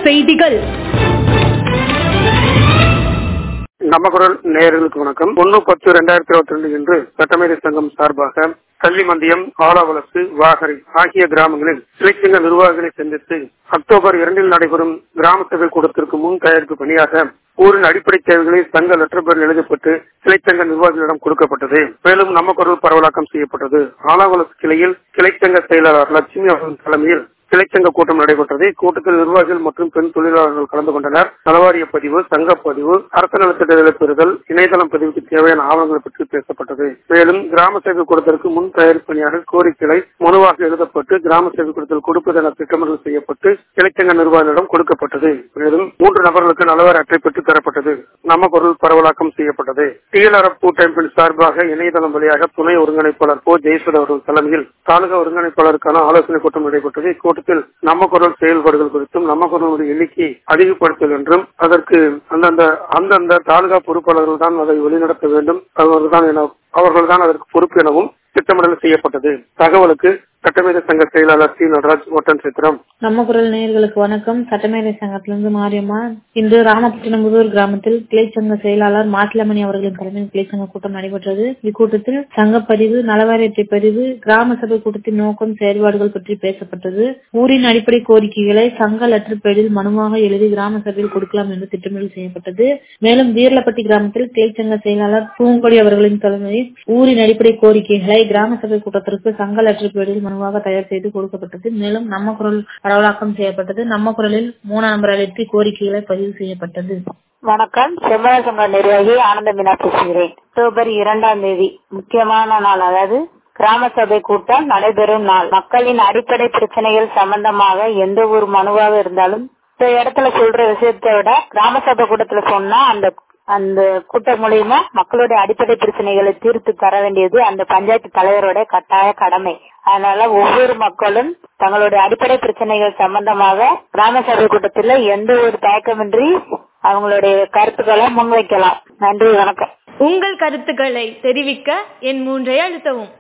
செய்திகள் நம்ம குரல் நேயர்களுக்கு வணக்கம் ஒன்னு பத்து இரண்டாயிரத்தி இருபத்தி ரெண்டு இன்று சட்டமேதை சங்கம் சார்பாக கல்வி மந்தியம் ஆலாவலசு வாகரை ஆகிய கிராமங்களில் இலக்கிய நிர்வாகிகளை சந்தித்து அக்டோபர் இரண்டில் நடைபெறும் கிராம சபை கூட்டத்திற்கு முன் தயாரிப்பு பணியாக ஊரின் அடிப்படை தேவைகளை சங்க லெட்டர் பேரில் எழுதப்பட்டு கிளைச்சங்க நிர்வாகிகளிடம் கொடுக்கப்பட்டது மேலும் நம்ம குரல் பரவலாக்கம் செய்யப்பட்டது ஆலாவலசு கிளையில் கிளைச்சங்க செயலாளர் லட்சுமி அவர்களின் தலைமையில் கிளைச்சங்க கூட்டம் நடைபெற்றது கூட்டத்தில் நிர்வாகிகள் மற்றும் பெண் தொழிலாளர்கள் கலந்து கொண்டனர் நலவாரிய பதிவு சங்க பதிவு அரசு நலத்திட்டங்களை பெறுதல் இணையதளம் பதிவுக்கு தேவையான ஆவணங்களை பற்றி பேசப்பட்டது மேலும் கிராம சேவை கூடத்திற்கு முன் தயாரிப்பு பணியாக கோரிக்கைகளை மனுவாக எழுதப்பட்டு கிராம சேவை கூடத்தில் கொடுப்பதென திட்டமிடல் செய்யப்பட்டு கிளைச்சங்க நிர்வாகிகளிடம் கொடுக்கப்பட்டது மேலும் மூன்று நபர்களுக்கு நலவாரி அட்டை பெற்று தரப்பட்டது நம்ம பொருள் பரவலாக்கம் செய்யப்பட்டது டிஎல்ஆர்எஃப் கூட்டமைப்பின் சார்பாக இணையதளம் வழியாக துணை ஒருங்கிணைப்பாளர் போ ஜெயசுதா அவர்கள் தலைமையில் தாலுகா ஒருங்கிணைப்பாளருக்கான ஆலோசனை கூட்டம் நடைபெற்றது இக்கூட்டத்தில் நம்ம குரல் செயல்பாடுகள் குறித்தும் நம்ம குரலுடைய எண்ணிக்கை அதிகப்படுத்தல் என்றும் அதற்கு அந்தந்த அந்தந்த தாலுகா பொறுப்பாளர்கள் தான் அதை வழிநடத்த வேண்டும் அவர்கள்தான் என அவர்கள்தான் அதற்கு பொறுப்பு எனவும் திட்டமிடல் செய்யப்பட்டது தகவலுக்கு சட்டமேத சங்க செயலாளர் சி நடராஜ் ஓட்டன் சித்திரம் நம்ம குரல் நேயர்களுக்கு வணக்கம் சட்டமேதை சங்கத்திலிருந்து மாரியம்மா இன்று ராமபுரம் முதூர் கிராமத்தில் கிளைச்சங்க செயலாளர் மாசிலமணி அவர்களின் தலைமையில் கிளைச்சங்க கூட்டம் நடைபெற்றது இக்கூட்டத்தில் சங்கப்பதிவு நலவாரியத்தை பதிவு கிராம சபை கூட்டத்தின் நோக்கம் செயல்பாடுகள் பற்றி பேசப்பட்டது ஊரின் அடிப்படை கோரிக்கைகளை சங்க லெட்டர் பேடில் மனுவாக எழுதி கிராம சபையில் கொடுக்கலாம் என்று திட்டமிடல் செய்யப்பட்டது மேலும் வீரலப்பட்டி கிராமத்தில் கிளைச்சங்க செயலாளர் பூங்கொடி அவர்களின் தலைமையில் ஊரின் அடிப்படை கோரிக்கைகளை கிராம சபை கூட்டத்திற்கு சங்க லெட்டர் பேடில் மனுவாக தயார் செய்து கொடுக்கப்பட்டது மேலும் நம்ம குரல் பரவலாக்கம் செய்யப்பட்டது நம்ம குரலில் மூணாம் நம்பர் அழைத்து கோரிக்கைகளை பதிவு செய்யப்பட்டது வணக்கம் செம்மல சங்க நிர்வாகி ஆனந்த மீனா பேசுகிறேன் அக்டோபர் இரண்டாம் தேதி முக்கியமான நாள் அதாவது கிராம சபை கூட்டம் நடைபெறும் நாள் மக்களின் அடிப்படை பிரச்சனைகள் சம்பந்தமாக எந்த ஒரு மனுவாக இருந்தாலும் இந்த இடத்துல சொல்ற விஷயத்தை விட கிராம சபை கூட்டத்துல சொன்னா அந்த அந்த கூட்டம் மூலியமா மக்களுடைய அடிப்படை பிரச்சனைகளை தீர்த்து தர வேண்டியது அந்த பஞ்சாயத்து தலைவரோட கட்டாய கடமை அதனால ஒவ்வொரு மக்களும் தங்களுடைய அடிப்படை பிரச்சனைகள் சம்பந்தமாக கிராம சபை கூட்டத்தில் எந்த ஒரு தயக்கமின்றி அவங்களுடைய கருத்துக்களை முன்வைக்கலாம் நன்றி வணக்கம் உங்கள் கருத்துக்களை தெரிவிக்க என் மூன்றை அழுத்தவும்